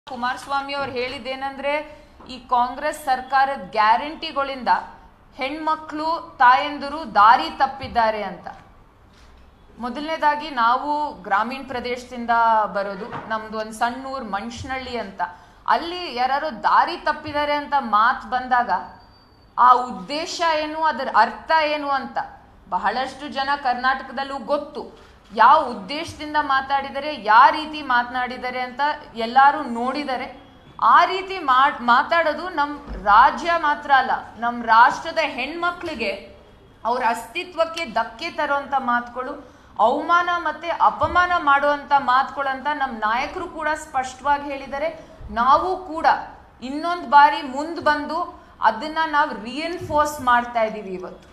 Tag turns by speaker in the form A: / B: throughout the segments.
A: ಕುಮಾರಸ್ವಾಮಿ ಅವ್ರು ಹೇಳಿದ್ದೇನೆಂದ್ರೆ ಈ ಕಾಂಗ್ರೆಸ್ ಸರ್ಕಾರದ ಗ್ಯಾರಂಟಿಗಳಿಂದ ಹೆಣ್ಮಕ್ಳು ತಾಯಂದಿರು ದಾರಿ ತಪ್ಪಿದ್ದಾರೆ ಅಂತ ಮೊದಲನೇದಾಗಿ ನಾವು ಗ್ರಾಮೀಣ ಪ್ರದೇಶದಿಂದ ಬರೋದು ನಮ್ದು ಒಂದು ಸಣ್ಣ ಊರು ಮಣ್ಸ್ನಳ್ಳಿ ಅಂತ ಅಲ್ಲಿ ಯಾರು ದಾರಿ ತಪ್ಪಿದ್ದಾರೆ ಅಂತ ಮಾತು ಬಂದಾಗ ಆ ಉದ್ದೇಶ ಏನು ಅದರ ಅರ್ಥ ಏನು ಅಂತ ಬಹಳಷ್ಟು ಜನ ಕರ್ನಾಟಕದಲ್ಲೂ ಗೊತ್ತು ಯಾವ ಉದ್ದೇಶದಿಂದ ಮಾತಾಡಿದರೆ ಯಾವ ರೀತಿ ಮಾತನಾಡಿದ್ದಾರೆ ಅಂತ ಎಲ್ಲರೂ ನೋಡಿದ್ದಾರೆ ಆ ರೀತಿ ಮಾಡ್ ಮಾತಾಡೋದು ನಮ್ಮ ರಾಜ್ಯ ಮಾತ್ರ ಅಲ್ಲ ನಮ್ಮ ರಾಷ್ಟ್ರದ ಹೆಣ್ಮಕ್ಳಿಗೆ ಅವ್ರ ಅಸ್ತಿತ್ವಕ್ಕೆ ಧಕ್ಕೆ ತರುವಂತ ಮಾತುಗಳು ಅವಮಾನ ಮತ್ತೆ ಅಪಮಾನ ಮಾಡುವಂತ ಮಾತುಗಳಂತ ನಮ್ಮ ನಾಯಕರು ಕೂಡ ಸ್ಪಷ್ಟವಾಗಿ ಹೇಳಿದ್ದಾರೆ ನಾವು ಕೂಡ ಇನ್ನೊಂದು ಬಾರಿ ಮುಂದೆ ಬಂದು ಅದನ್ನ ನಾವು ರಿಯನ್ಫೋರ್ಸ್ ಮಾಡ್ತಾ ಇದ್ದೀವಿ ಇವತ್ತು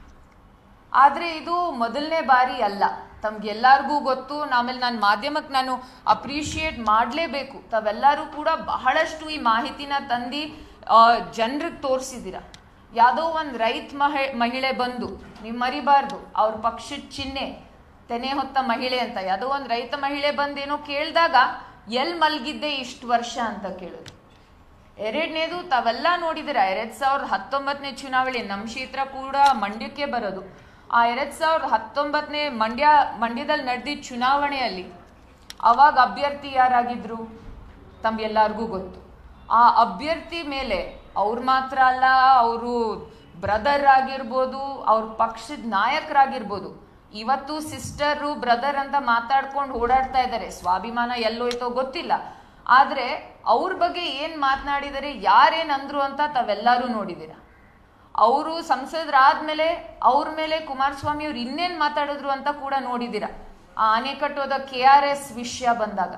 A: ಆದರೆ ಇದು ಮೊದಲನೇ ಬಾರಿ ಅಲ್ಲ ತಮ್ಗೆಲ್ಲರಿಗೂ ಗೊತ್ತು ಆಮೇಲೆ ನಾನು ಮಾಧ್ಯಮಕ್ಕೆ ನಾನು ಅಪ್ರಿಷಿಯೇಟ್ ಮಾಡಲೇಬೇಕು ತಾವೆಲ್ಲರೂ ಕೂಡ ಬಹಳಷ್ಟು ಈ ಮಾಹಿತಿನ ತಂದು ಜನರಿಗೆ ತೋರಿಸಿದ್ದೀರ ಯಾವುದೋ ಒಂದು ರೈತ ಮಹಿ ಮಹಿಳೆ ಬಂದು ನೀವು ಮರಿಬಾರ್ದು ಅವ್ರ ಪಕ್ಷದ ಚಿಹ್ನೆ ತೆನೆ ಹೊತ್ತ ಮಹಿಳೆ ಅಂತ ಯಾವುದೋ ಒಂದು ರೈತ ಮಹಿಳೆ ಬಂದೇನೋ ಕೇಳಿದಾಗ ಎಲ್ಲಿ ಮಲಗಿದ್ದೆ ಇಷ್ಟು ವರ್ಷ ಅಂತ ಕೇಳೋದು ಎರಡನೇದು ತಾವೆಲ್ಲ ನೋಡಿದಿರ ಎರಡ್ ಸಾವಿರದ ಹತ್ತೊಂಬತ್ತನೇ ಚುನಾವಣೆ ನಮ್ಮ ಕ್ಷೇತ್ರ ಕೂಡ ಮಂಡ್ಯಕ್ಕೆ ಬರೋದು ಆ ಎರಡ್ ಸಾವಿರದ ಹತ್ತೊಂಬತ್ತನೇ ಮಂಡ್ಯ ಮಂಡ್ಯದಲ್ಲಿ ನಡೆದಿದ್ದ ಚುನಾವಣೆಯಲ್ಲಿ ಅವಾಗ ಅಭ್ಯರ್ಥಿ ಯಾರಾಗಿದ್ರು ತಮ್ಗೆಲ್ಲರಿಗೂ ಗೊತ್ತು ಆ ಅಭ್ಯರ್ಥಿ ಮೇಲೆ ಅವ್ರು ಮಾತ್ರ ಅಲ್ಲ ಅವರು ಬ್ರದರ್ ಆಗಿರ್ಬೋದು ಅವ್ರ ಪಕ್ಷದ ನಾಯಕರಾಗಿರ್ಬೋದು ಇವತ್ತು ಸಿಸ್ಟರು ಬ್ರದರ್ ಅಂತ ಮಾತಾಡ್ಕೊಂಡು ಓಡಾಡ್ತಾ ಇದ್ದಾರೆ ಸ್ವಾಭಿಮಾನ ಎಲ್ಲೋಯ್ತೋ ಗೊತ್ತಿಲ್ಲ ಆದ್ರೆ ಅವ್ರ ಬಗ್ಗೆ ಏನ್ ಮಾತನಾಡಿದರೆ ಯಾರೇನ್ ಅಂದ್ರು ಅಂತ ತಾವೆಲ್ಲರೂ ನೋಡಿದ್ದೀರ ಅವರು ಸಂಸದರಾದ್ಮೇಲೆ ಅವ್ರ ಮೇಲೆ ಕುಮಾರಸ್ವಾಮಿ ಅವ್ರು ಇನ್ನೇನ್ ಮಾತಾಡಿದ್ರು ಅಂತ ಕೂಡ ನೋಡಿದ್ದೀರ ಆ ಅಣೆಕಟ್ಟೋದ ಕೆ ಆರ್ ಎಸ್ ವಿಷಯ ಬಂದಾಗ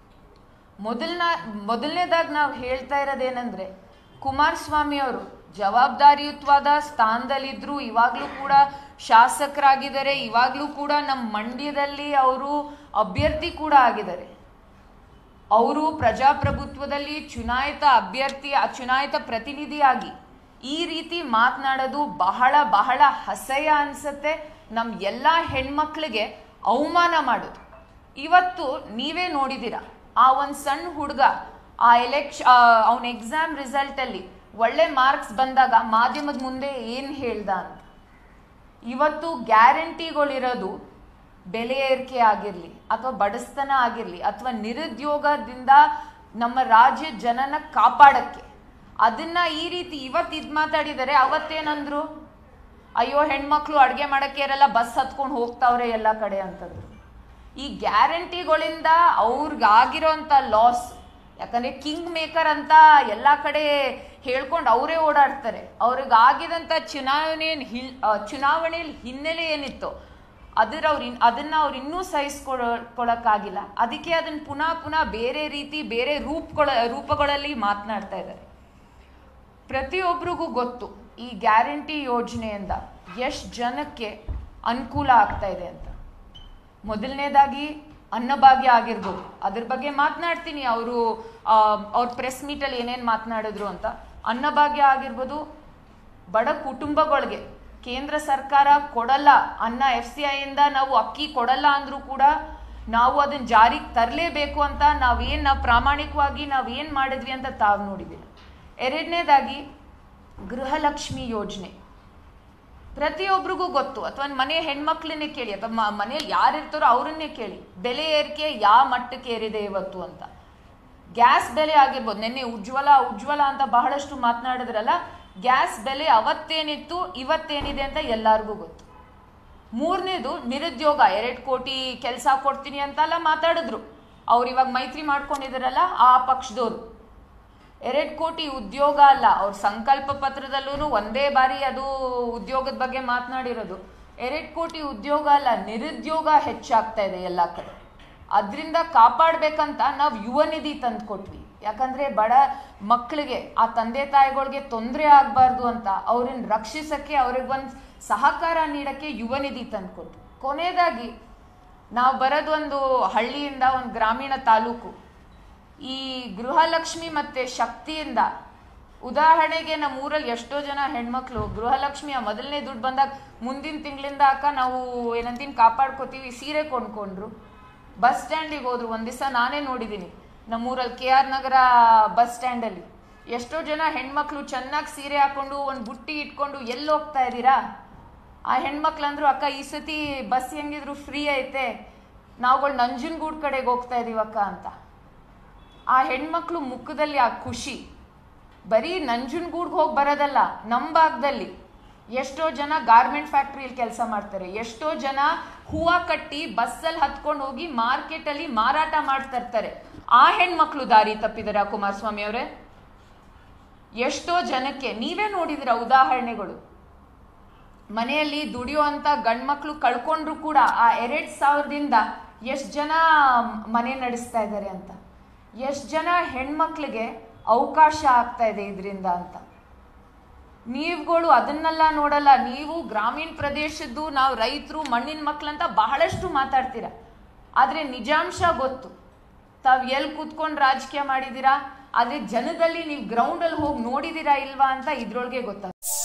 A: ಮೊದಲನ ಮೊದಲನೇದಾಗಿ ನಾವು ಹೇಳ್ತಾ ಇರೋದೇನೆಂದ್ರೆ ಕುಮಾರಸ್ವಾಮಿ ಅವರು ಜವಾಬ್ದಾರಿಯುತವಾದ ಸ್ಥಾನದಲ್ಲಿದ್ರು ಇವಾಗಲೂ ಕೂಡ ಶಾಸಕರಾಗಿದ್ದಾರೆ ಇವಾಗಲೂ ಕೂಡ ನಮ್ಮ ಮಂಡ್ಯದಲ್ಲಿ ಅವರು ಅಭ್ಯರ್ಥಿ ಕೂಡ ಆಗಿದ್ದಾರೆ ಅವರು ಪ್ರಜಾಪ್ರಭುತ್ವದಲ್ಲಿ ಚುನಾಯಿತ ಅಭ್ಯರ್ಥಿ ಚುನಾಯಿತ ಪ್ರತಿನಿಧಿಯಾಗಿ ಈ ರೀತಿ ಮಾತನಾಡೋದು ಬಹಳ ಬಹಳ ಅಸಹ್ಯ ಅನ್ಸತ್ತೆ ನಮ್ಮ ಎಲ್ಲ ಹೆಣ್ಮಕ್ಳಿಗೆ ಅವಮಾನ ಮಾಡೋದು ಇವತ್ತು ನೀವೇ ನೋಡಿದ್ದೀರ ಆ ಒಂದು ಸಣ್ಣ ಹುಡುಗ ಆ ಎಲೆಕ್ಷ ಅವನ ಎಕ್ಸಾಮ್ ರಿಸಲ್ಟಲ್ಲಿ ಒಳ್ಳೆ ಮಾರ್ಕ್ಸ್ ಬಂದಾಗ ಮಾಧ್ಯಮದ ಮುಂದೆ ಏನು ಹೇಳ್ದ ಅಂತ ಇವತ್ತು ಗ್ಯಾರಂಟಿಗಳಿರೋದು ಬೆಲೆ ಏರಿಕೆ ಆಗಿರಲಿ ಅಥವಾ ಬಡಸ್ತನ ಆಗಿರಲಿ ಅಥವಾ ನಿರುದ್ಯೋಗದಿಂದ ನಮ್ಮ ರಾಜ್ಯ ಜನನ ಕಾಪಾಡಕ್ಕೆ ಅದನ್ನ ಈ ರೀತಿ ಇವತ್ತು ಇದು ಮಾತಾಡಿದರೆ ಅವತ್ತೇನಂದ್ರು ಅಯ್ಯೋ ಹೆಣ್ಮಕ್ಳು ಅಡುಗೆ ಮಾಡಕ್ಕೆ ಇರಲ್ಲ ಬಸ್ ಹತ್ಕೊಂಡು ಹೋಗ್ತಾವ್ರೆ ಎಲ್ಲ ಕಡೆ ಅಂತಂದ್ರು ಈ ಗ್ಯಾರಂಟಿಗಳಿಂದ ಅವ್ರಿಗಾಗಿರೋಂಥ ಲಾಸ್ ಯಾಕಂದ್ರೆ ಕಿಂಗ್ ಮೇಕರ್ ಅಂತ ಎಲ್ಲ ಕಡೆ ಹೇಳ್ಕೊಂಡು ಅವರೇ ಓಡಾಡ್ತಾರೆ ಅವ್ರಿಗಾಗಿದಂಥ ಚುನಾವಣೆ ಹಿಲ್ ಚುನಾವಣೆಯಲ್ಲಿ ಹಿನ್ನೆಲೆ ಏನಿತ್ತು ಅದರ ಅವ್ರು ಇನ್ ಅದನ್ನ ಅವ್ರು ಇನ್ನೂ ಸಹಿಸ್ಕೊಳಕ್ಕಾಗಿಲ್ಲ ಅದಕ್ಕೆ ಅದನ್ನ ಪುನಃ ಪುನಃ ಬೇರೆ ರೀತಿ ಬೇರೆ ರೂಪಗಳ ರೂಪಗಳಲ್ಲಿ ಮಾತನಾಡ್ತಾ ಇದ್ದಾರೆ ಪ್ರತಿಯೊಬ್ಬರಿಗೂ ಗೊತ್ತು ಈ ಗ್ಯಾರಂಟಿ ಯೋಜನೆಯಿಂದ ಎಷ್ಟು ಜನಕ್ಕೆ ಅನುಕೂಲ ಆಗ್ತಾ ಇದೆ ಅಂತ ಮೊದಲನೇದಾಗಿ ಅನ್ನಭಾಗ್ಯ ಆಗಿರ್ಬೋದು ಅದ್ರ ಬಗ್ಗೆ ಮಾತನಾಡ್ತೀನಿ ಅವರು ಅವ್ರ ಪ್ರೆಸ್ ಮೀಟಲ್ಲಿ ಏನೇನು ಮಾತನಾಡಿದ್ರು ಅಂತ ಅನ್ನಭಾಗ್ಯ ಆಗಿರ್ಬೋದು ಬಡ ಕುಟುಂಬಗಳಿಗೆ ಕೇಂದ್ರ ಸರ್ಕಾರ ಕೊಡಲ್ಲ ಅನ್ನ ಎಫ್ ಸಿ ಐಯಿಂದ ನಾವು ಅಕ್ಕಿ ಕೊಡಲ್ಲ ಅಂದರೂ ಕೂಡ ನಾವು ಅದನ್ನ ಜಾರಿಗೆ ತರಲೇಬೇಕು ಅಂತ ನಾವೇನು ನಾವು ಪ್ರಾಮಾಣಿಕವಾಗಿ ನಾವೇನು ಮಾಡಿದ್ವಿ ಅಂತ ತಾವು ನೋಡಿದ್ದೀವಿ ಎರಡನೇದಾಗಿ ಗೃಹಲಕ್ಷ್ಮಿ ಯೋಜನೆ ಪ್ರತಿಯೊಬ್ಬರಿಗೂ ಗೊತ್ತು ಅಥವಾ ಮನೆ ಹೆಣ್ಮಕ್ಳನ್ನೇ ಕೇಳಿ ಅಥವಾ ಮನೆಯಲ್ಲಿ ಯಾರು ಇರ್ತಾರೋ ಅವರನ್ನೇ ಕೇಳಿ ಬೆಲೆ ಏರಿಕೆ ಯಾವ ಮಟ್ಟಕ್ಕೆ ಏರಿದೆ ಇವತ್ತು ಅಂತ ಗ್ಯಾಸ್ ಬೆಲೆ ಆಗಿರ್ಬೋದು ನಿನ್ನೆ ಉಜ್ವಲ ಉಜ್ವಲ ಅಂತ ಬಹಳಷ್ಟು ಮಾತನಾಡಿದ್ರಲ್ಲ ಗ್ಯಾಸ್ ಬೆಲೆ ಅವತ್ತೇನಿತ್ತು ಇವತ್ತೇನಿದೆ ಅಂತ ಎಲ್ಲರಿಗೂ ಗೊತ್ತು ಮೂರನೇದು ನಿರುದ್ಯೋಗ ಎರಡು ಕೋಟಿ ಕೆಲಸ ಕೊಡ್ತೀನಿ ಅಂತೆಲ್ಲ ಮಾತಾಡಿದ್ರು ಅವ್ರು ಇವಾಗ ಮೈತ್ರಿ ಮಾಡ್ಕೊಂಡಿದಾರಲ್ಲ ಆ ಪಕ್ಷದವರು ಎರಡು ಕೋಟಿ ಉದ್ಯೋಗ ಅಲ್ಲ ಅವ್ರ ಸಂಕಲ್ಪ ಪತ್ರದಲ್ಲೂ ಒಂದೇ ಬಾರಿ ಅದು ಉದ್ಯೋಗದ ಬಗ್ಗೆ ಮಾತನಾಡಿರೋದು ಎರಡು ಕೋಟಿ ಉದ್ಯೋಗ ಅಲ್ಲ ನಿರುದ್ಯೋಗ ಹೆಚ್ಚಾಗ್ತಾ ಇದೆ ಎಲ್ಲ ಕಡೆ ಅದರಿಂದ ಕಾಪಾಡಬೇಕಂತ ನಾವು ಯುವ ನಿಧಿ ತಂದು ಕೊಟ್ವಿ ಯಾಕಂದ್ರೆ ಬಡ ಮಕ್ಕಳಿಗೆ ಆ ತಂದೆ ತಾಯಿಗಳಿಗೆ ತೊಂದರೆ ಆಗಬಾರ್ದು ಅಂತ ಅವ್ರನ್ನ ರಕ್ಷಿಸಕ್ಕೆ ಅವ್ರಿಗೆ ಒಂದು ಸಹಕಾರ ನೀಡಕ್ಕೆ ಯುವ ನಿಧಿ ತಂದು ಕೊಟ್ವಿ ಕೊನೆಯದಾಗಿ ನಾವು ಬರೋದು ಒಂದು ಹಳ್ಳಿಯಿಂದ ಒಂದು ಗ್ರಾಮೀಣ ತಾಲೂಕು ಈ ಗೃಹಲಕ್ಷ್ಮಿ ಮತ್ತೆ ಶಕ್ತಿಯಿಂದ ಉದಾಹರಣೆಗೆ ನಮ್ಮ ಊರಲ್ಲಿ ಎಷ್ಟೋ ಜನ ಹೆಣ್ಮಕ್ಳು ಗೃಹಲಕ್ಷ್ಮಿಯ ಮೊದಲನೇ ದುಡ್ಡು ಬಂದಾಗ ಮುಂದಿನ ತಿಂಗಳಿಂದ ಅಕ್ಕ ನಾವು ಏನಂತೀನಿ ಕಾಪಾಡ್ಕೋತೀವಿ ಸೀರೆ ಕೊಂಡ್ಕೊಂಡ್ರು ಬಸ್ ಸ್ಟ್ಯಾಂಡಿಗೆ ಹೋದ್ರು ಒಂದ್ ದಿವಸ ನಾನೇ ನೋಡಿದ್ದೀನಿ ನಮ್ಮೂರಲ್ಲಿ ಕೆ ಆರ್ ನಗರ ಬಸ್ ಸ್ಟ್ಯಾಂಡಲ್ಲಿ ಎಷ್ಟೋ ಜನ ಹೆಣ್ಮಕ್ಳು ಚೆನ್ನಾಗಿ ಸೀರೆ ಹಾಕೊಂಡು ಒಂದು ಬುಟ್ಟಿ ಇಟ್ಕೊಂಡು ಎಲ್ಲಿ ಹೋಗ್ತಾ ಇದ್ದೀರಾ ಆ ಹೆಣ್ಮಕ್ಳು ಅಂದ್ರು ಅಕ್ಕ ಈ ಸತಿ ಬಸ್ ಹೆಂಗಿದ್ರು ಫ್ರೀ ಐತೆ ನಾವುಗಳು ನಂಜನಗೂಡ್ ಕಡೆಗೆ ಹೋಗ್ತಾ ಇದೀವಿ ಅಕ್ಕ ಅಂತ ಆ ಹೆಣ್ಮಕ್ಳು ಮುಖದಲ್ಲಿ ಆ ಖುಷಿ ಬರೀ ನಂಜನಗೂಡ್ಗೆ ಹೋಗಿ ಬರೋದಲ್ಲ ನಮ್ಮ ಭಾಗದಲ್ಲಿ ಎಷ್ಟೋ ಜನ ಗಾರ್ಮೆಂಟ್ ಫ್ಯಾಕ್ಟ್ರಿಯಲ್ಲಿ ಕೆಲಸ ಮಾಡ್ತಾರೆ ಎಷ್ಟೋ ಜನ ಹೂವ ಕಟ್ಟಿ ಬಸ್ಸಲ್ಲಿ ಹತ್ಕೊಂಡು ಹೋಗಿ ಮಾರ್ಕೆಟಲ್ಲಿ ಮಾರಾಟ ಮಾಡ್ತಾ ಇರ್ತಾರೆ ಆ ಹೆಣ್ಮಕ್ಳು ದಾರಿ ತಪ್ಪಿದಾರ ಕುಮಾರಸ್ವಾಮಿ ಅವರೇ ಎಷ್ಟೋ ಜನಕ್ಕೆ ನೀವೇ ನೋಡಿದಿರ ಉದಾಹರಣೆಗಳು ಮನೆಯಲ್ಲಿ ದುಡಿಯುವಂತ ಗಂಡ್ಮಕ್ಳು ಕಳ್ಕೊಂಡ್ರು ಕೂಡ ಆ ಎರಡ್ ಸಾವಿರದಿಂದ ಎಷ್ಟು ಜನ ಮನೆ ನಡೆಸ್ತಾ ಇದ್ದಾರೆ ಅಂತ ಎಷ್ಟು ಜನ ಹೆಣ್ಮಕ್ಳಿಗೆ ಅವಕಾಶ ಆಗ್ತಾ ಇದೆ ಇದರಿಂದ ಅಂತ ನೀವುಗಳು ಅದನ್ನೆಲ್ಲ ನೋಡಲ್ಲ ನೀವು ಗ್ರಾಮೀಣ ಪ್ರದೇಶದ್ದು ನಾವು ರೈತರು ಮಣ್ಣಿನ ಮಕ್ಳಂತ ಬಹಳಷ್ಟು ಮಾತಾಡ್ತೀರ ಆದ್ರೆ ನಿಜಾಂಶ ಗೊತ್ತು ತಾವ್ ಎಲ್ಲಿ ಕೂತ್ಕೊಂಡು ರಾಜಕೀಯ ಮಾಡಿದೀರಾ ಆದ್ರೆ ಜನದಲ್ಲಿ ನೀವು ಗ್ರೌಂಡಲ್ಲಿ ಹೋಗಿ ನೋಡಿದೀರಾ ಇಲ್ವಾ ಅಂತ ಇದ್ರೊಳಗೆ ಗೊತ್ತಾಗ